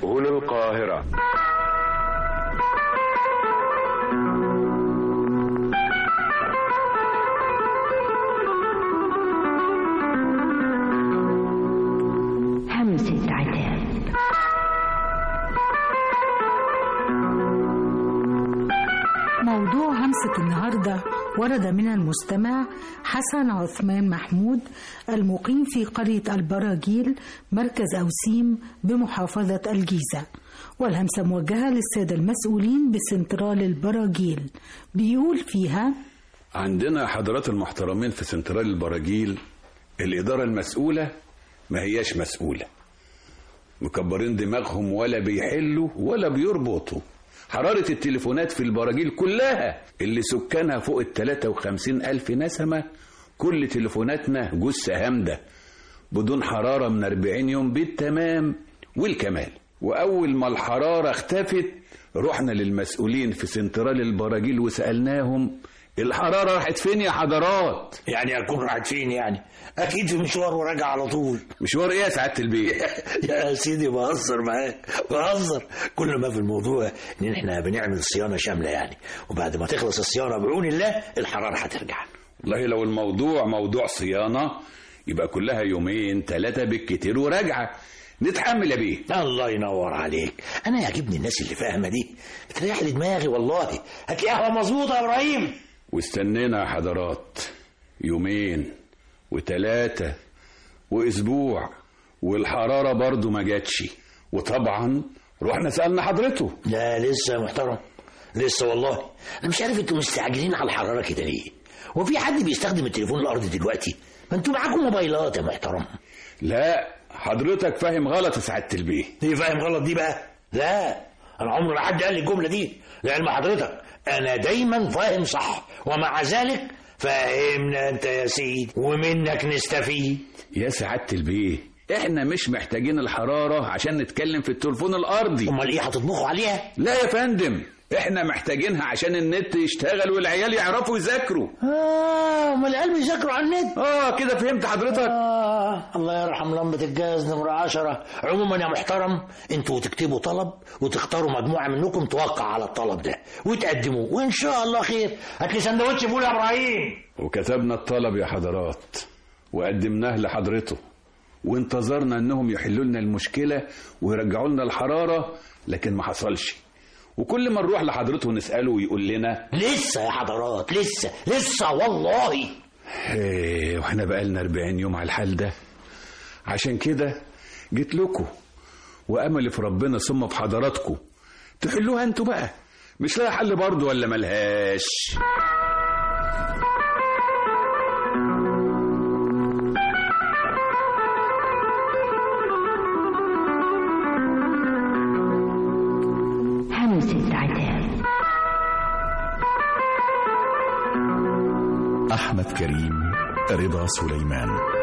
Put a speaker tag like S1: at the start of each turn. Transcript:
S1: هنا القاهرة
S2: همسة عتاب
S3: موضوع همسة النهاردة ورد من المستمع حسن عثمان محمود المقيم في قرية البراجيل مركز أوسيم بمحافظة الجيزة والهمسة موجهة للسادة المسؤولين بسنترال البراجيل بيقول فيها
S4: عندنا حضرات المحترمين في سنترال البراجيل الإدارة المسؤولة ما هياش مسؤولة مكبرين دماغهم ولا بيحلوا ولا بيربطوا حرارة التليفونات في البراجيل كلها اللي سكانها فوق ال 53 ألف نسمة كل تليفوناتنا جثة هامدة بدون حرارة من 40 يوم بالتمام والكمال وأول ما الحرارة اختفت رحنا للمسؤولين في سنترال البراجيل وسألناهم الحرارة راحت فين يا حضرات
S5: يعني اكون راحت فين يعني اكيد في مشوار وراجع على طول
S4: مشوار ايه يا سعادة البيت
S5: يا سيدي بهزر معاك بهزر كل ما في الموضوع ان احنا بنعمل صيانه شامله يعني وبعد ما تخلص الصيانه بعون الله الحراره هترجع
S4: والله لو الموضوع موضوع صيانة يبقى كلها يومين ثلاثة بالكتير وراجعة نتحمل يا بيه
S5: الله ينور عليك انا يعجبني الناس اللي فاهمه دي بتريح لي دماغي والله هتلاقيها مظبوطه يا ابراهيم
S4: واستنينا يا حضرات يومين وتلاتة واسبوع والحرارة برضو ما جاتش وطبعا رحنا سألنا حضرته
S5: لا لسه يا محترم لسه والله انا مش عارف انتوا مستعجلين على الحراره كده ليه هو في حد بيستخدم التليفون الارضي دلوقتي ما انتوا معاكم موبايلات يا محترم
S4: لا حضرتك فاهم غلط يا سعادة البيه
S5: ايه فاهم غلط دي بقى لا انا عمري ما حد قال لي الجمله دي لعلم حضرتك انا دايما فاهم صح ومع ذلك فهمنا انت يا سيدي ومنك نستفيد
S4: يا سعادة البيه احنا مش محتاجين الحرارة عشان نتكلم في التليفون الارضي
S5: امال ايه هتطبخوا عليها
S4: لا يا فندم احنا محتاجينها عشان النت يشتغل والعيال يعرفوا يذاكروا
S5: اه امال العيال بيذاكروا على النت
S4: اه كده فهمت حضرتك
S5: آه الله يرحم لمبة الجاز نمرة عشرة عموما يا محترم انتوا تكتبوا طلب وتختاروا مجموعة منكم توقع على الطلب ده وتقدموه وان شاء الله خير هات لي سندوتش فول يا ابراهيم
S4: وكتبنا الطلب يا حضرات وقدمناه لحضرته وانتظرنا انهم يحلوا لنا المشكلة ويرجعوا لنا الحرارة لكن ما حصلش وكل ما نروح لحضرته نسأله ويقول لنا
S5: لسه يا حضرات لسه لسه والله
S4: ايه واحنا بقالنا 40 يوم على الحال ده عشان كده جيت لكم واملي في ربنا ثم في حضراتكم تحلوها انتوا بقى مش لاقي حل برضه ولا ملهاش
S2: همسة عتاب
S6: أحمد كريم رضا سليمان